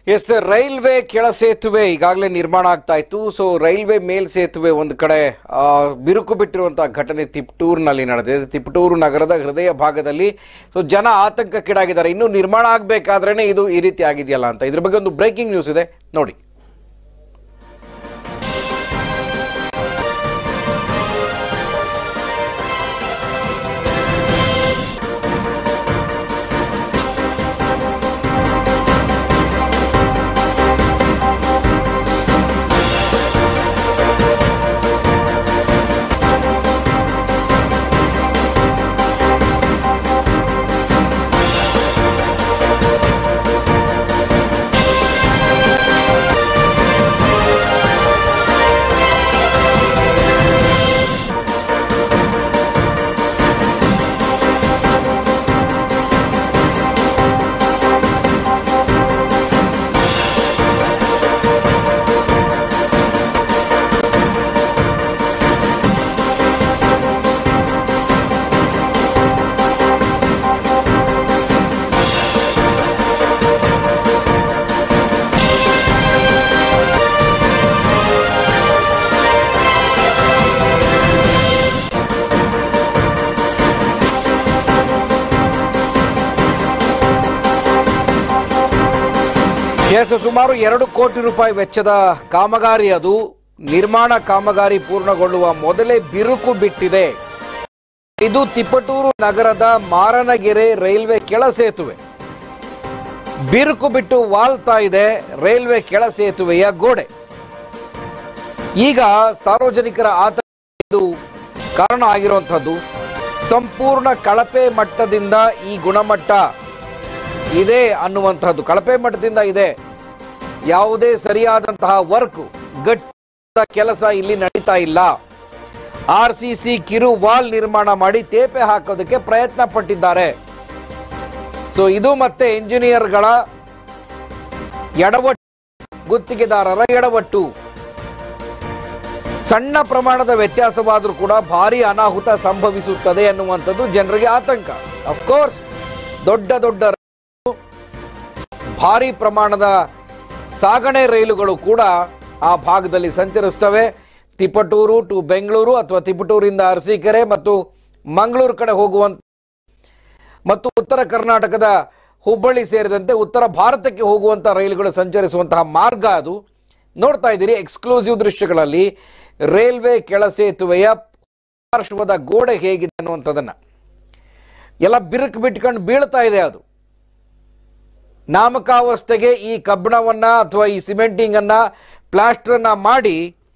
S railway ಕೆಳ ಸೇತುವೆ ಈಗಾಗಲೇ ನಿರ್ಮಾಣ ಆಗ್ತಾ ಇತ್ತು ಸೊ ರೈಲ್ವೆ ಮೇಲ್ ಸೇತುವೆ ಒಂದು ಕಡೆ ಆ, ಬಿರುಕು ಬಿಟ್ಟಿರುವಂತಹ ಘಟನೆ ತಿಪ್ಟೂರಿನಲ್ಲಿ ನಡೆದಿದೆ ತಿಪ್ಟೂರು ನಗರದ ಹೃದಯ ಭಾಗದಲ್ಲಿ ಸೊ ಜನ ಆತಂಕಕ್ಕೀಡಾಗಿದ್ದಾರೆ ಇನ್ನು ನಿರ್ಮಾಣ ಆಗಬೇಕಾದ್ರೇನೆ ಇದು ಈ ರೀತಿ ಆಗಿದೆಯಲ್ಲ ಅಂತ ಇದ್ರ ಬಗ್ಗೆ ಒಂದು ಬ್ರೇಕಿಂಗ್ ನ್ಯೂಸ್ ಇದೆ ನೋಡಿ ಎಸ್ ಸುಮಾರು ಎರಡು ಕೋಟಿ ರೂಪಾಯಿ ವೆಚ್ಚದ ಕಾಮಗಾರಿ ಅದು ನಿರ್ಮಾಣ ಕಾಮಗಾರಿ ಪೂರ್ಣಗೊಳ್ಳುವ ಮೊದಲೇ ಬಿರುಕು ಬಿಟ್ಟಿದೆ ಇದು ತಿಪಟೂರು ನಗರದ ಮಾರನಗೆರೆ ರೈಲ್ವೆ ಕೆಳ ಸೇತುವೆ ಬಿರುಕು ಬಿಟ್ಟು ವಾಲ್ತಾ ಇದೆ ರೈಲ್ವೆ ಕೆಳ ಸೇತುವೆಯ ಗೋಡೆ ಈಗ ಸಾರ್ವಜನಿಕರ ಆತಂಕ ಇದು ಕಾರಣ ಆಗಿರುವಂಥದ್ದು ಸಂಪೂರ್ಣ ಕಳಪೆ ಮಟ್ಟದಿಂದ ಈ ಗುಣಮಟ್ಟ ಇದೆ ಅನ್ನುವಂಥದ್ದು ಕಳಪೆ ಮಟ್ಟದಿಂದ ಇದೆ ಯಾವುದೇ ಸರಿಯಾದಂತಹ ವರ್ಕ್ ಗಟ್ಟ ಕೆಲಸ ಇಲ್ಲಿ ನಡೀತಾ ಇಲ್ಲ ಆರ್ ಸಿ ಸಿ ಕಿರು ವಾಲ್ ನಿರ್ಮಾಣ ಮಾಡಿ ತೇಪೆ ಹಾಕೋದಕ್ಕೆ ಪ್ರಯತ್ನ ಪಟ್ಟಿದ್ದಾರೆ ಸೊ ಇದು ಮತ್ತೆ ಇಂಜಿನಿಯರ್ಗಳ ಎಡವಟ್ಟು ಗುತ್ತಿಗೆದಾರರ ಎಡವಟ್ಟು ಸಣ್ಣ ಪ್ರಮಾಣದ ವ್ಯತ್ಯಾಸವಾದರೂ ಕೂಡ ಭಾರಿ ಅನಾಹುತ ಸಂಭವಿಸುತ್ತದೆ ಅನ್ನುವಂಥದ್ದು ಜನರಿಗೆ ಆತಂಕ ಅಫ್ಕೋರ್ಸ್ ದೊಡ್ಡ ದೊಡ್ಡ ರೈಲು, ಭಾರಿ ಪ್ರಮಾಣದ ಸಾಗಣೆ ರೈಲುಗಳು ಕೂಡ ಆ ಭಾಗದಲ್ಲಿ ಸಂಚರಿಸ್ತವೆ ತಿಪಟೂರು ಟು ಬೆಂಗಳೂರು ಅಥವಾ ತಿಪಟೂರಿಂದ ಅರಸೀಕೆರೆ ಮತ್ತು ಮಂಗಳೂರು ಕಡೆ ಹೋಗುವಂತ ಮತ್ತು ಉತ್ತರ ಕರ್ನಾಟಕದ ಹುಬ್ಬಳ್ಳಿ ಸೇರಿದಂತೆ ಉತ್ತರ ಭಾರತಕ್ಕೆ ಹೋಗುವಂಥ ರೈಲುಗಳು ಸಂಚರಿಸುವಂತಹ ಮಾರ್ಗ ಅದು ನೋಡ್ತಾ ಇದ್ದೀರಿ ಎಕ್ಸ್ಕ್ಲೂಸಿವ್ ದೃಶ್ಯಗಳಲ್ಲಿ ರೈಲ್ವೆ ಕೆಳ ಸೇತುವೆಯ ಪಾರ್ಶ್ವದ ಗೋಡೆ ಹೇಗಿದೆ ಅನ್ನುವಂಥದ್ದನ್ನ ಎಲ್ಲ ಬಿರುಕು ಬಿಟ್ಕೊಂಡು ಬೀಳ್ತಾ ಇದೆ ಅದು ನಾಮಕಾವಸ್ಥೆಗೆ ಈ ಕಬ್ಬಿಣವನ್ನ ಅಥವಾ ಈ ಸಿಮೆಂಟಿಂಗ್ ಅನ್ನ ಪ್ಲಾಸ್ಟರ್ ಅನ್ನ ಮಾಡಿ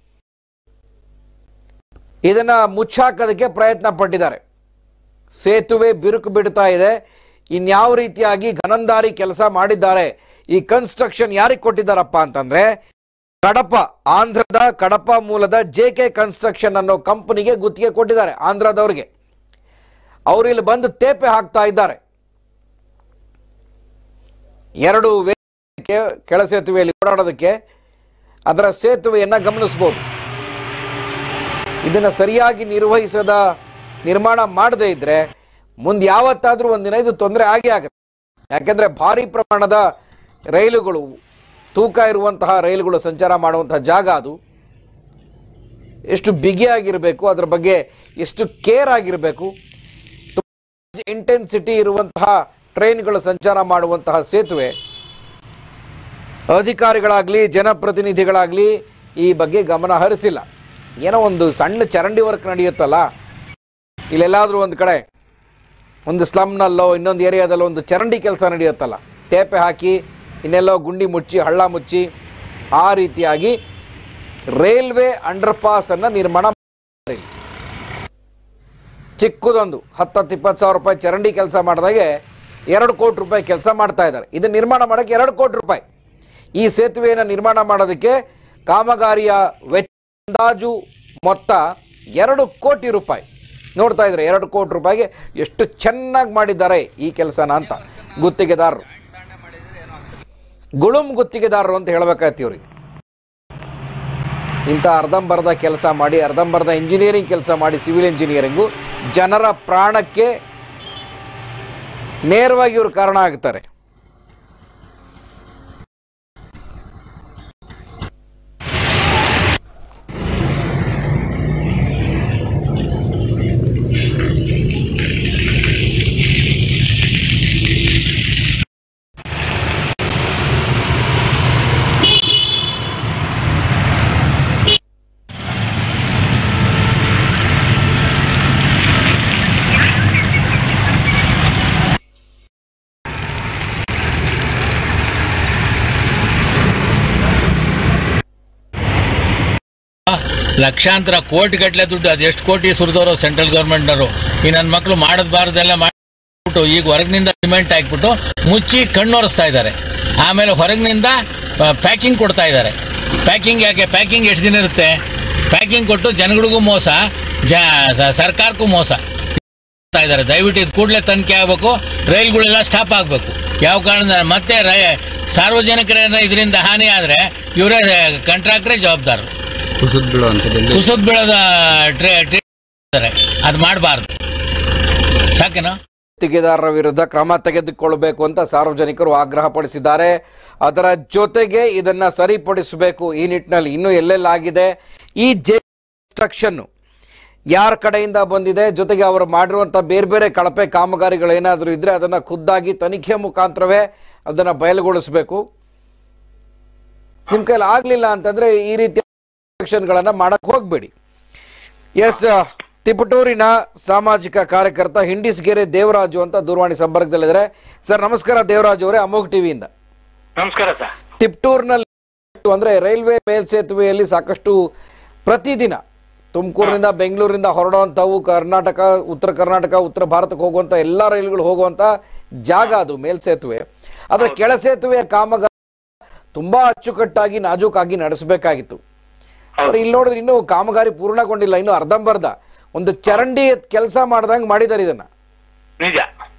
ಇದನ್ನ ಮುಚ್ಚಾಕೋದಕ್ಕೆ ಪ್ರಯತ್ನ ಪಟ್ಟಿದ್ದಾರೆ ಸೇತುವೆ ಬಿರುಕು ಬಿಡ್ತಾ ಇದೆ ಇನ್ಯಾವ ರೀತಿಯಾಗಿ ಘನಂದಾರಿ ಕೆಲಸ ಮಾಡಿದ್ದಾರೆ ಈ ಕನ್ಸ್ಟ್ರಕ್ಷನ್ ಯಾರಿಗೆ ಕೊಟ್ಟಿದ್ದಾರಪ್ಪ ಅಂತಂದ್ರೆ ಕಡಪ ಆಂಧ್ರದ ಕಡಪ ಮೂಲದ ಜೆ ಕೆ ಕನ್ಸ್ಟ್ರಕ್ಷನ್ ಅನ್ನೋ ಕಂಪನಿಗೆ ಗುತ್ತಿಗೆ ಕೊಟ್ಟಿದ್ದಾರೆ ಆಂಧ್ರದವ್ರಿಗೆ ಅವರು ಇಲ್ಲಿ ಬಂದು ತೇಪೆ ಹಾಕ್ತಾ ಇದ್ದಾರೆ ಎರಡು ವೇದಿಕೆ ಕೆಳ ಸೇತುವೆಯಲ್ಲಿ ಓಡಾಡೋದಕ್ಕೆ ಅದರ ಸೇತುವೆಯನ್ನ ಗಮನಿಸಬಹುದು ಇದನ್ನ ಸರಿಯಾಗಿ ನಿರ್ವಹಿಸದ ನಿರ್ಮಾಣ ಮಾಡದೇ ಇದ್ರೆ ಮುಂದೆ ಯಾವತ್ತಾದ್ರೂ ಒಂದಿನ ಇದು ತೊಂದರೆ ಆಗೇ ಆಗುತ್ತೆ ಯಾಕೆಂದ್ರೆ ಭಾರಿ ಪ್ರಮಾಣದ ರೈಲುಗಳು ತೂಕ ಇರುವಂತಹ ರೈಲುಗಳು ಸಂಚಾರ ಮಾಡುವಂತಹ ಜಾಗ ಅದು ಎಷ್ಟು ಬಿಗಿಯಾಗಿರಬೇಕು ಅದರ ಬಗ್ಗೆ ಎಷ್ಟು ಕೇರ್ ಆಗಿರಬೇಕು ಇಂಟೆನ್ಸಿಟಿ ಇರುವಂತಹ ಟ್ರೈನ್ಗಳು ಸಂಚಾರ ಮಾಡುವಂತಹ ಸೇತುವೆ ಅಧಿಕಾರಿಗಳಾಗಲಿ ಜನಪ್ರತಿನಿಧಿಗಳಾಗಲಿ ಈ ಬಗ್ಗೆ ಗಮನ ಹರಿಸಿಲ್ಲ ಏನೋ ಒಂದು ಸಣ್ಣ ಚರಂಡಿ ವರ್ಕ್ ನಡೆಯುತ್ತಲ್ಲ ಇಲ್ಲೆಲ್ಲಾದರೂ ಒಂದು ಕಡೆ ಒಂದು ಸ್ಲಮ್ನಲ್ಲೋ ಇನ್ನೊಂದು ಏರಿಯಾದಲ್ಲೋ ಒಂದು ಚರಂಡಿ ಕೆಲಸ ನಡೆಯುತ್ತಲ್ಲ ತೇಪೆ ಹಾಕಿ ಇನ್ನೆಲ್ಲೋ ಗುಂಡಿ ಮುಚ್ಚಿ ಹಳ್ಳ ಮುಚ್ಚಿ ಆ ರೀತಿಯಾಗಿ ರೈಲ್ವೆ ಅಂಡರ್ ಪಾಸ್ ಅನ್ನ ನಿರ್ಮಾಣ ಮಾಡಿದ್ದಾರೆ ಇಲ್ಲಿ. ಚಿಕ್ಕದೊಂದು ಹತ್ತತ್ತು ಇಪ್ಪತ್ತು ಸಾವಿರ ರೂಪಾಯಿ ಚರಂಡಿ ಕೆಲಸ ಮಾಡಿದಾಗೆ ಎರಡು ಕೋಟಿ ರೂಪಾಯಿ ಕೆಲಸ ಮಾಡ್ತಾ ಇದ್ದಾರೆ ಇದು ನಿರ್ಮಾಣ ಮಾಡೋಕ್ಕೆ ಎರಡು ಕೋಟಿ ರೂಪಾಯಿ ಈ ಸೇತುವೆಯನ್ನು ನಿರ್ಮಾಣ ಮಾಡೋದಕ್ಕೆ ಕಾಮಗಾರಿಯ ವೆಚ್ಚ ಅಂದಾಜು ಮೊತ್ತ ಎರಡು ಕೋಟಿ ರೂಪಾಯಿ ನೋಡ್ತಾ ಇದ್ರೆ ಎರಡು ಕೋಟಿ ರೂಪಾಯಿಗೆ ಎಷ್ಟು ಚೆನ್ನಾಗಿ ಮಾಡಿದ್ದಾರೆ ಈ ಕೆಲಸನ ಅಂತ ಗುತ್ತಿಗೆದಾರರು ಗುಳುಂ ಗುತ್ತಿಗೆದಾರರು ಅಂತ ಹೇಳ್ಬೇಕಾಯ್ತು ಇವ್ರಿಗೆ ಇಂಥ ಅರ್ಧಂಬರ್ಧ ಕೆಲಸ ಮಾಡಿ ಅರ್ಧಂಬರ್ಧ ಇಂಜಿನಿಯರಿಂಗ್ ಕೆಲಸ ಮಾಡಿ ಸಿವಿಲ್ ಇಂಜಿನಿಯರಿಂಗು ಜನರ ಪ್ರಾಣಕ್ಕೆ ನೇರವಾಗಿ ಇವರು ಕಾರಣ ಆಗ್ತಾರೆ ಲಕ್ಷಾಂತರ ಕೋಟಿ ಗಟ್ಟಲೆ ದುಡ್ಡು ಅದೆಷ್ಟು ಕೋಟಿ ಸುರಿದವರು ಸೆಂಟ್ರಲ್ ಗೌರ್ಮೆಂಟ್ನವರು ಈ ನನ್ನ ಮಕ್ಕಳು ಮಾಡದ್ಬಾರ್ದೆಲ್ಲ ಮಾಡಿಬಿಟ್ಟು ಈಗ ಹೊರಗಿನಿಂದ ಸಿಮೆಂಟ್ ಹಾಕ್ಬಿಟ್ಟು ಮುಚ್ಚಿ ಕಣ್ಣೊರೆಸ್ತಾ ಇದ್ದಾರೆ ಆಮೇಲೆ ಹೊರಗಿನಿಂದ ಪ್ಯಾಕಿಂಗ್ ಕೊಡ್ತಾ ಇದ್ದಾರೆ ಪ್ಯಾಕಿಂಗ್ ಯಾಕೆ ಪ್ಯಾಕಿಂಗ್ ಎಷ್ಟು ದಿನ ಇರುತ್ತೆ ಪ್ಯಾಕಿಂಗ್ ಕೊಟ್ಟು ಜನಗಳಿಗೂ ಮೋಸ ಜ ಸ- ಸರ್ಕಾರಕ್ಕೂ ಮೋಸ ಮಾಡ್ತಾ ಇದ್ದಾರೆ ದಯವಿಟ್ಟು ಇದು ಕೂಡಲೇ ತನಿಖೆ ಆಗಬೇಕು ರೈಲ್ಗಳೆಲ್ಲ ಸ್ಟಾಪ್ ಆಗಬೇಕು ಯಾವ ಕಾರಣದಿಂದ ಮತ್ತೆ ರೈ ಸಾರ್ವಜನಿಕರ ಇದರಿಂದ ಹಾನಿ ಆದರೆ ಇವರೇ ಕಾಂಟ್ರಾಕ್ಟ್ರೇ ಜವಾಬ್ದಾರರು ಕುಸಿದ್ ಬೀಳುವಂಥದ್ದು ಕುಸಿದ್ ಬೀಳೋದ ಟ್ರೇ ಟ್ರೇ ಅದು ಮಾಡಬಾರ್ದು ಸಾಕೇನಾ ಗುತ್ತಿಗೆದಾರರ ವಿರುದ್ಧ ಕ್ರಮ ತೆಗೆದುಕೊಳ್ಳಬೇಕು ಅಂತ ಸಾರ್ವಜನಿಕರು ಆಗ್ರಹಪಡಿಸಿದ್ದಾರೆ ಅದರ ಜೊತೆಗೆ ಇದನ್ನ ಸರಿಪಡಿಸಬೇಕು ಈ ನಿಟ್ಟಿನಲ್ಲಿ ಇನ್ನೂ ಎಲ್ಲೆಲ್ಲಾಗಿದೆ ಈ ಜೆ ಕನ್ಸ್ಟ್ರಕ್ಷನ್ ಯಾರ ಕಡೆಯಿಂದ ಬಂದಿದೆ ಜೊತೆಗೆ ಅವರು ಮಾಡಿರುವಂಥ ಬೇರೆ ಬೇರೆ ಕಳಪೆ ಕಾಮಗಾರಿಗಳು ಏನಾದರೂ ಇದ್ರೆ ಅದನ್ನ ಖುದ್ದಾಗಿ ತನಿಖೆ ಮುಖಾಂತರವೇ ಅದನ್ನ ಬಯಲುಗೊಳಿಸಬೇಕು ನಿಮ್ಮ ಕೈಲಿ ಆಗ್ಲಿಲ್ಲ ಅಂತಂದ್ರೆ ಈ ರೀತಿಯ ಗಳನ್ನ ಮಾಡಕ್ ಹೋಗ್ಬೇಡಿ ಎಸ್ ತಿಪಟೂರಿನ ಸಾಮಾಜಿಕ ಕಾರ್ಯಕರ್ತ ಹಿಂಡಿಸ್ಗೆರೆ ದೇವರಾಜು ಅಂತ ದೂರವಾಣಿ ಸಂಪರ್ಕದಲ್ಲಿದ್ದಾರೆ ಸರ್ ನಮಸ್ಕಾರ ದೇವರಾಜು ಅವರೇ ಅಮೋಘ್ ಟಿವಿಯಿಂದ ನಮಸ್ಕಾರ ಸರ್ ತಿಪ್ಟೂರಿನಲ್ಲಿ ಅಂದ್ರೆ ರೈಲ್ವೆ ಮೇಲ್ಸೇತುವೆಯಲ್ಲಿ ಸಾಕಷ್ಟು ಪ್ರತಿದಿನ ತುಮಕೂರಿನಿಂದ ಬೆಂಗಳೂರಿನಿಂದ ಹೊರಡುವಂಥವು ಕರ್ನಾಟಕ ಉತ್ತರ ಕರ್ನಾಟಕ ಉತ್ತರ ಭಾರತಕ್ಕೆ ಹೋಗುವಂಥ ಎಲ್ಲ ರೈಲುಗಳು ಹೋಗುವಂಥ ಜಾಗ ಅದು ಮೇಲ್ಸೇತುವೆ ಅದರ ಕೆಳ ಸೇತುವೆಯ ಕಾಮಗಾರಿ ತುಂಬಾ ಅಚ್ಚುಕಟ್ಟಾಗಿ ನಾಜೂಕಾಗಿ ನಡೆಸಬೇಕಾಗಿತ್ತು ಆದ್ರೆ ಇಲ್ಲಿ ನೋಡಿದ್ರೆ ಇನ್ನೂ ಕಾಮಗಾರಿ ಪೂರ್ಣಗೊಂಡಿಲ್ಲ ಇನ್ನು ಅರ್ಧಂಬರ್ಧ ಒಂದು ಚರಂಡಿ ಕೆಲಸ ಮಾಡ್ದಂಗೆ ಮಾಡಿದ್ದಾರೆ ಇದನ್ನ ನಿಜ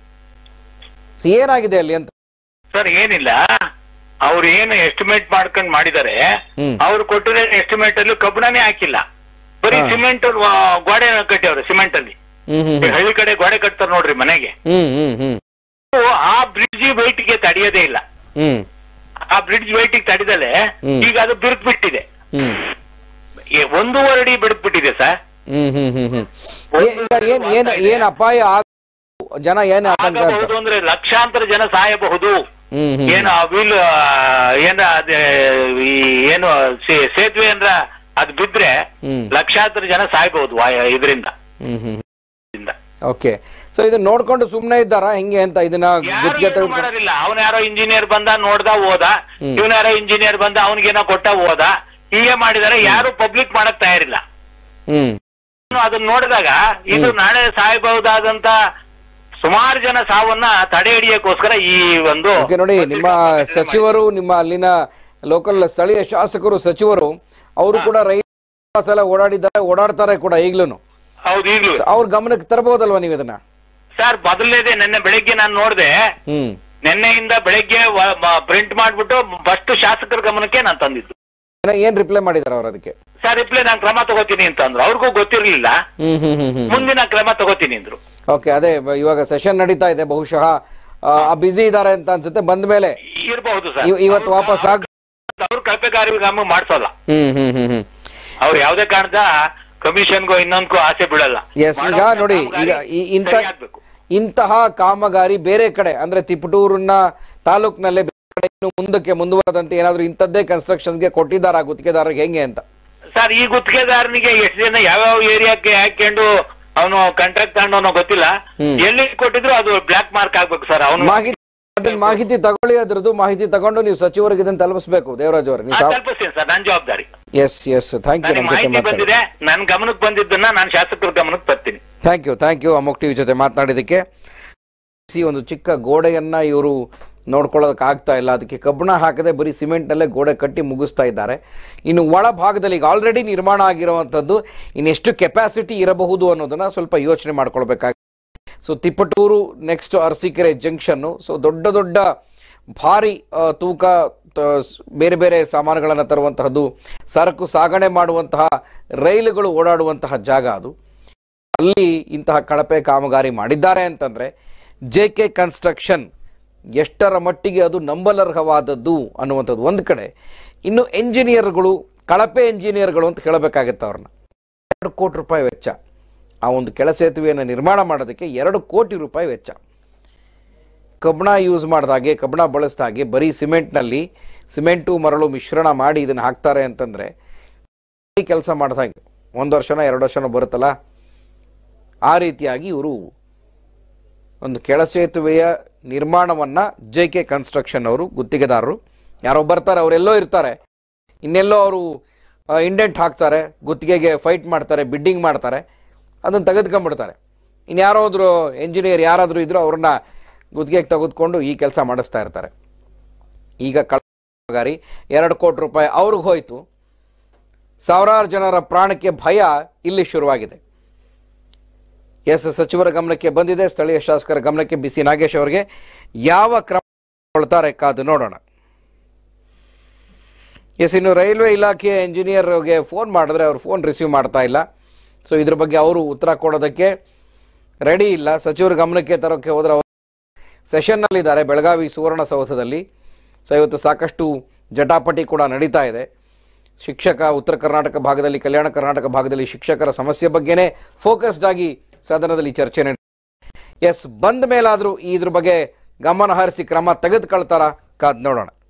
So ಏನಾಗಿದೆ ಅಲ್ಲಿ ಅಂತ ಸರ್ ಏನಿಲ್ಲ ಅವ್ರು ಏನು ಎಸ್ಟಿಮೇಟ್ ಮಾಡ್ಕೊಂಡ್ ಮಾಡಿದ್ದಾರೆ ಹ್ಮ್. ಅವ್ರು ಕೊಟ್ಟಿರೋ ಎಸ್ಟಿಮೇಟ್ ಅಲ್ಲಿ ಕಬ್ಬಣನೇ ಹಾಕಿಲ್ಲ ಬರೀ ಹಾ. ಸಿಮೆಂಟ್ ಗೋಡೆ ಕಟ್ಟಿವ್ರೆ ಸಿಮೆಂಟ್ ಅಲ್ಲಿ ಹ್ಮ್ ಹ್ಮ್ ಹ್ಮ್. ಹಳ್ಳಿ ಕಡೆ ಗೋಡೆ ಕಟ್ತಾರೆ ನೋಡ್ರಿ ಮನೆಗೆ ಹ್ಮ್ ಹ್ಮ್ ಹ್ಮ್ ಆ ಬ್ರಿಡ್ಜ್ weight ಗೆ ತಡೆಯೋದೇ ಇಲ್ಲ ಹ್ಮ್ ಆ ಬ್ರಿಡ್ಜ್ weight ಗೆ ತಡೆದಲೆ ಹ್ಮ್. ಈಗ ಅದು ಬಿರುಕು ಬಿಟ್ಟಿದೆ ಹ್ಮ್ ಏ- ಒಂದೂವರೆ ಅಡಿ ಬಿಡುಕ್ ಬಿಟ್ಟಿದೆ ಸರ್ ಹ್ಮ್ ಹ್ಮ್ ಹ್ಮ್ ಹ್ಮ್ ಏ- ಈಗ ಏನ್ ಏನ್ ಏನ್ ಅಪಾಯ ಆಗ ಜನ ಏನ್ ಆತಂಕ ಅಂತ ಆಗಬಹುದು ಅಂದ್ರೆ ಲಕ್ಷಾಂತರ ಜನ ಸಾಯಬಹುದು ಹ್ಮ್ ಹ್ಮ್ ಏನು ವೀಲ್ ಏನ ಅದೇ ಈ ಏನು ಸೇ- ಸೇತುವೆ ಅಂದ್ರ ಅದು ಬಿದ್ರೆ ಹ್ಮ್. ಲಕ್ಷಾಂತರ ಜನ ಸಾಯ್ಬಹುದು ಇದರಿಂದ ಹ್ಮ್ ಹ್ಮ್ ಓಕೆ ಸೊ ಇದನ್ನ ನೋಡ್ಕೊಂಡು ಸುಮ್ನೆ ಇದ್ದಾರಾ ಹೆಂಗೆ ಅಂತ ಇದನ್ನ ಯಾರು ಗುತ್ತಿಗೆ ಏನು ತೆಗೆದು ಮಾಡೋದಿಲ್ಲ ಅವನ ಯಾರೋ ಇಂಜಿನಿಯರ್ ಬಂದ ನೋಡ್ದ ಹೋದ ಹ್ಮ್. ಇವನ ಯಾರೋ ಇಂಜಿನಿಯರ್ ಬಂದ ಅವನಿಗೇನೋ ಕೊಟ್ಟ ಹೋದ ಹೀಗೆ ಮಾಡಿದಾರೆ ಯಾರು ಪಬ್ಲಿಕ್ ಮಾಡಕ್ ತಯಾರಿಲ್ಲ ಹ್ಮ್ ಇನ್ನು ಅದನ್ನ ನೋಡಿದಾಗ ಇದು ನಾಳೆ ಸಾಯಬಹುದಾದಂತ ಸುಮಾರು ಜನ ಸಾವನ್ನ ತಡೆ ಹಿಡಿಯಕ್ಕೋಸ್ಕರ ಈ ಒಂದು ಓಕೆ ನೋಡಿ ನಿಮ್ಮ ಸಚಿವರು ನಿಮ್ಮ ಅಲ್ಲಿನ ಲೋಕಲ್ ಸ್ಥಳೀಯ ಶಾಸಕರು ಸಚಿವರು ಅವರು ಕೂಡ ರೈಲು ಬಸ್ ಎಲ್ಲ ಓಡಾಡಿದ್ದಾರೆ ಓಡಾಡ್ತಾರೆ ಕೂಡ ಈಗ್ಲೂ ಹೌದು ಈಗ್ಲೂ ಅವ್ರ ಗಮನಕ್ಕೆ ತರಬಹುದಲ್ವಾ ನೀವು ಇದನ್ನ ಸರ್ ಮೊದಲನೇದೇ ನಿನ್ನೆ ಬೆಳಿಗ್ಗೆ ನಾನು ನೋಡಿದೆ ಹ್ಮ್ ನಿನ್ನೆಯಿಂದ ಬೆಳಿಗ್ಗೆ ಪ್ರಿಂಟ್ ಮಾಡ್ಬಿಟ್ಟು ಫಸ್ಟ್ ಶಾಸಕರ ಗಮನಕ್ಕೆ ನಾನು ತಂದಿದ್ದು ಏನ- ಏನ್ ರಿಪ್ಲೈ ಮಾಡಿದಾರೆ ಅವ್ರು ಅದಕ್ಕೆ ಸರ್ ರಿಪ್ಲೈ ನಾನು ಕ್ರಮ ತಗೋತೀನಿ ಅಂತ ಅಂದ್ರು ಅವ್ರಿಗೂ ಗೊತ್ತಿರ್ಲಿಲ್ಲ ಹ್ಮ್ ಹ್ಮ್ ಹ್ಮ್ ಹ್ಮ್ ಮುಂದಿನ ಕ್ರಮ ತಗೋತೀನಿ ಅಂದ್ರು ಓಕೆ ಅದೇ ಬ- ಇವಾಗ ಸೆಷನ್ ನಡೀತಾ ಇದೆ ಬಹುಶಃ ಬಿಸಿ ಇದ್ದಾರೆ ಅಂತ ಅನ್ಸುತ್ತೆ ಬಂದ ಮೇಲೆ ಇರಬಹುದು ಸರ್ ಇವ್- ಇವತ್ತು ವಾಪಸ್ ಆಗ್ ಅವ್ರು ಕಳಪೆಗಾರಿ ಗ್ರಾಮ ಮಾಡ್ಸೋಲ್ಲ ಹ್ಮ್ ಹ್ಮ್ ಹ್ಮ್ ಹ್ಮ್ ಅವ್ರು ಯಾವ್ದೇ ಕಾರಣದ ಕಮಿಷನ್ಗೋ ಇನ್ನೊಂದಕ್ಕೂ ಆಸೆ ಬೀಳಲ್ಲ ಎಸ್ ಈಗ ಮಾಡೋ ನೋಡಿ ಕಾಮಗಾರಿ ಈಗ ಈ- ಇಂಥ ಸರಿಯಾಗ್ಬೇಕು. ಇಂತಹ ಕಾಮಗಾರಿ ಬೇರೆ ಕಡೆ ಅಂದ್ರೆ ತಿಪಟೂರಿನ ತಾಲೂಕಿನಲ್ಲೇ ಬೇರೆ ಕಡೆ ಇನ್ನು ಮುಂದಕ್ಕೆ ಮುಂದುವರೆದಂತೆ ಏನಾದ್ರು ಇಂಥದ್ದೇ ಕನ್ಸ್ಟ್ರಕ್ಷನ್ಸ್ಗೆ ಕೊಟ್ಟಿದ್ದಾರಾ ಗುತ್ತಿಗೆದಾರರಿಗೆ ಹೆಂಗೆ ಅಂತ ಸರ್ ಈ ಗುತ್ತಿಗೆದಾರನಿಗೆ ಎಷ್ಟು ಜನ ಯಾವ್ಯಾವ ಏರಿಯಾಕ್ಕೆ ಹಾಕೊಂಡು ಅವನು ಕಾಂಟ್ರಾಕ್ಟ್ ತಗೊಂಡವನೋ ಗೊತ್ತಿಲ್ಲ ಹ್ಮ್. ಎಲ್ಲಿ ಕೊಟ್ಟಿದ್ರು ಅದು ಬ್ಲಾಕ್ ಮಾರ್ಕ್ ಆಗ್ಬೇಕು ಸರ್ ಅವನು ಮಾಹಿತಿ ಅದನ್ನ ಮಾಹಿತಿ ತಗೊಳ್ಳಿ ಅದ್ರದ್ದು ಮಾಹಿತಿ ತಗೊಂಡು ನೀವು ಸಚಿವರಿಗೆ ಇದನ್ನ ತಲುಪಿಸಬೇಕು ದೇವರಾಜ್ ಅವರು ನೀವು ತಲುಪಿಸ್ತೀನಿ ಸರ್ ನನ್ನ ಜವಾಬ್ದಾರಿ ಎಸ್ ಎಸ್ ಥ್ಯಾಂಕ್ ಯು ನನಗೆ ನಮ್ಮ ಜೊತೆ ಮಾಹಿತಿ ಮಾತಾಡಿ ಬಂದಿದೆ ನನ್ನ ಗಮನಕ್ಕೆ ಬಂದಿದ್ದನ್ನ ನಾನು ಶಾಸಕರ ಗಮನಕ್ಕೆ ತರ್ತೀನಿ ಥ್ಯಾಂಕ್ ಯು ಥ್ಯಾಂಕ್ ಯು ಅಮೋಕ್ ಟಿವಿ ಜೊತೆ ಮಾತನಾಡಿದ್ದಕ್ಕೆ ಸಿ ಒಂದು ಚಿಕ್ಕ ಗೋಡೆಯನ್ನ ಇವರು ನೋಡ್ಕೊಳ್ಳೋದಕ್ಕೆ ಆಗ್ತಾ ಇಲ್ಲ ಅದಕ್ಕೆ ಕಬ್ಬಣ ಹಾಕದೆ ಬರೀ ಸಿಮೆಂಟ್ನಲ್ಲೇ ಗೋಡೆ ಕಟ್ಟಿ ಮುಗಿಸ್ತಾ ಇದ್ದಾರೆ ಇನ್ನು ಒಳ ಭಾಗದಲ್ಲಿ ಈಗ ಆಲ್ರೆಡಿ ನಿರ್ಮಾಣ ಆಗಿರುವಂಥದ್ದು ಇನ್ನೆಷ್ಟು ಕೆಪಾಸಿಟಿ ಇರಬಹುದು ಅನ್ನೋದನ್ನ ಸ್ವಲ್ಪ ಯೋಚನೆ ಮಾಡ್ಕೊಳ್ಬೇಕಾಗಿ so Tiptur next Arsikere junction so ದೊಡ್ಡ ದೊಡ್ಡ ಭಾರಿ ಆ, ತೂಕ ತ- ಸ್- ಬೇರೆ ಬೇರೆ ಸಾಮಾನುಗಳನ್ನು ತರುವಂತಹದ್ದು ಸರಕು ಸಾಗಣೆ ಮಾಡುವಂತಹ ರೈಲುಗಳು ಓಡಾಡುವಂತಹ ಜಾಗ ಅದು ಅಲ್ಲಿ ಇಂತಹ ಕಳಪೆ ಕಾಮಗಾರಿ ಮಾಡಿದ್ದಾರೆ ಅಂತಂದ್ರೆ ಜೆ ಕೆ ಕನ್ಸ್ಟ್ರಕ್ಷನ್ ಎಷ್ಟರ ಮಟ್ಟಿಗೆ ಅದು ನಂಬಲರ್ಹವಾದದ್ದು ಅನ್ನುವಂಥದ್ದು ಒಂದು ಕಡೆ ಇನ್ನು ಎಂಜಿನಿಯರ್ಗಳು ಕಳಪೆ ಎಂಜಿನಿಯರ್ಗಳು ಅಂತ ಕೇಳಬೇಕಾಗತ್ತೆ ಅವ್ರನ್ನ ಎರಡು ಕೋಟಿ ರೂಪಾಯಿ ವೆಚ್ಚ ಆ ಒಂದು ಕೆಳ ಸೇತುವೆಯನ್ನು ನಿರ್ಮಾಣ ಮಾಡೋದಕ್ಕೆ ಎರಡು ಕೋಟಿ ರೂಪಾಯಿ ವೆಚ್ಚ ಕಬ್ಬಣ ಯೂಸ್ ಮಾಡಿದಾಗೆ ಕಬ್ಬಣ ಬಳಸಿದಾಗೆ ಬರೀ ಸಿಮೆಂಟ್ನಲ್ಲಿ ಸಿಮೆಂಟು ಮರಳು ಮಿಶ್ರಣ ಮಾಡಿ ಇದನ್ನು ಹಾಕ್ತಾರೆ ಅಂತಂದರೆ ಕೆಲಸ ಮಾಡಿದಾಗೆ ಒಂದು ವರ್ಷನೋ ಎರಡು ವರ್ಷನೋ ಬರುತ್ತಲ್ಲ ಆ ರೀತಿಯಾಗಿ ಇವರು ಒಂದು ಕೆಳ ಸೇತುವೆಯ ನಿರ್ಮಾಣವನ್ನು ಜೆ ಕೆ ಕನ್ಸ್ಟ್ರಕ್ಷನ್ ಅವರು ಗುತ್ತಿಗೆದಾರರು ಯಾರೋ ಬರ್ತಾರೆ ಅವರೆಲ್ಲೋ ಇರ್ತಾರೆ ಇನ್ನೆಲ್ಲೋ ಅವರು ಇಂಡೆಂಟ್ ಹಾಕ್ತಾರೆ ಗುತ್ತಿಗೆಗೆ ಫೈಟ್ ಮಾಡ್ತಾರೆ ಬಿಡ್ಡಿಂಗ್ ಮಾಡ್ತಾರೆ ಅದನ್ನು ತೆಗೆದುಕೊಂಡ್ಬಿಡ್ತಾರೆ ಇನ್ಯಾರೋ ಹೋದ್ರು ಎಂಜಿನಿಯರ್ ಯಾರಾದರೂ ಇದ್ರು ಅವ್ರನ್ನ ಗುತ್ತಿಗೆಗೆ ತೆಗೆದುಕೊಂಡು ಈ ಕೆಲಸ ಮಾಡಿಸ್ತಾ ಇರ್ತಾರೆ ಈಗ ಕಳಗಾರಿ ಎರಡು ಕೋಟಿ ರೂಪಾಯಿ ಅವ್ರಿಗೆ ಹೋಯಿತು ಸಾವಿರಾರು ಜನರ ಪ್ರಾಣಕ್ಕೆ ಭಯ ಇಲ್ಲಿ ಶುರುವಾಗಿದೆ ಎಸ್ ಸಚಿವರ ಗಮನಕ್ಕೆ ಬಂದಿದೆ ಸ್ಥಳೀಯ ಶಾಸಕರ ಗಮನಕ್ಕೆ ಬಿಸಿ ನಾಗೇಶ್ ಅವರಿಗೆ ಯಾವ ಕ್ರಮ ಕೊಳ್ತಾರೆ ಕಾದು ನೋಡೋಣ ಎಸ್ ಇನ್ನು ರೈಲ್ವೆ ಇಲಾಖೆಯ ಇಂಜಿನಿಯರ್ಗೆ ಫೋನ್ ಮಾಡಿದ್ರೆ ಅವ್ರು ಫೋನ್ ರಿಸೀವ್ ಮಾಡ್ತಾ ಇಲ್ಲ ಸೊ ಇದ್ರ ಬಗ್ಗೆ ಅವರು ಉತ್ತರ ಕೊಡೋದಕ್ಕೆ ರೆಡಿ ಇಲ್ಲ ಸಚಿವರ ಗಮನಕ್ಕೆ ತರೋಕ್ಕೆ ಹೋದ್ರೆ ಅವರು ಸೆಷನ್ನಲ್ಲಿದ್ದಾರೆ ಬೆಳಗಾವಿ ಸುವರ್ಣಸೌಧದಲ್ಲಿ ಸೊ ಇವತ್ತು ಸಾಕಷ್ಟು ಜಟಾಪಟಿ ಕೂಡ ನಡೀತಾ ಇದೆ ಶಿಕ್ಷಕ ಉತ್ತರ ಕರ್ನಾಟಕ ಭಾಗದಲ್ಲಿ ಕಲ್ಯಾಣ ಕರ್ನಾಟಕ ಭಾಗದಲ್ಲಿ ಶಿಕ್ಷಕರ ಸಮಸ್ಯೆ ಬಗ್ಗೆನೇ ಫೋಕಸ್ಡ್ ಆಗಿ ಸದನದಲ್ಲಿ ಚರ್ಚೆ ನಡೆ ಎಸ್ ಬಂದ ಮೇಲಾದರೂ ಇದ್ರ ಬಗ್ಗೆ ಗಮನ ಹರಿಸಿ ಕ್ರಮ ತೆಗೆದುಕೊಳ್ತಾರ ಕಾದ್ ನೋಡೋಣ